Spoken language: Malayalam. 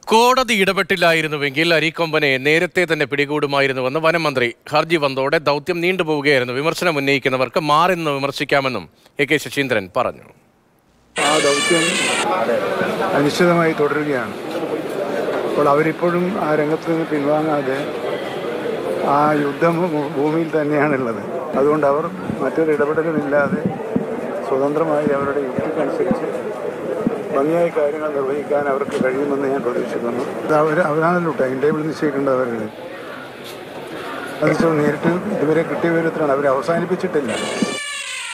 കോടതി ഇടപെട്ടില്ലായിരുന്നുവെങ്കിൽ അരീക്കൊമ്പനെ നേരത്തെ തന്നെ പിടികൂടുമായിരുന്നുവെന്ന് വനമന്ത്രി ഹർജി വന്നതോടെ ദൗത്യം നീണ്ടുപോവുകയായിരുന്നു വിമർശനം ഉന്നയിക്കുന്നവർക്ക് മാറി നിന്ന് വിമർശിക്കാമെന്നും എ കെ ശശീന്ദ്രൻ പറഞ്ഞു ആ ദൗത്യം അനിശ്ചിതമായി തുടരുകയാണ് അപ്പോൾ അവരിപ്പോഴും ആ രംഗത്ത് നിന്ന് പിൻവാങ്ങാതെ ആ യുദ്ധം ഭൂ- ഭൂമിയിൽ തന്നെയാണുള്ളത് അതുകൊണ്ട് അവർ മറ്റൊരു ഇടപെടലുമില്ലാതെ സ്വതന്ത്രമായി അവരുടെ യുക്തിക്കനുസരിച്ച് ഭംഗിയായി കാര്യങ്ങൾ നിർവഹിക്കാൻ അവർക്ക് കഴിയുമെന്ന് ഞാൻ പ്രതീക്ഷിക്കുന്നു അത് അവർ അവരാണല്ലോ ടൈം ടേബിൾ നിശ്ചയിക്കേണ്ടത് അവരുടെ അത് നേരിട്ട് ഇതുവരെ കിട്ടിയ വിവരത്തിലാണ് അവർ അവസാനിപ്പിച്ചിട്ടില്ല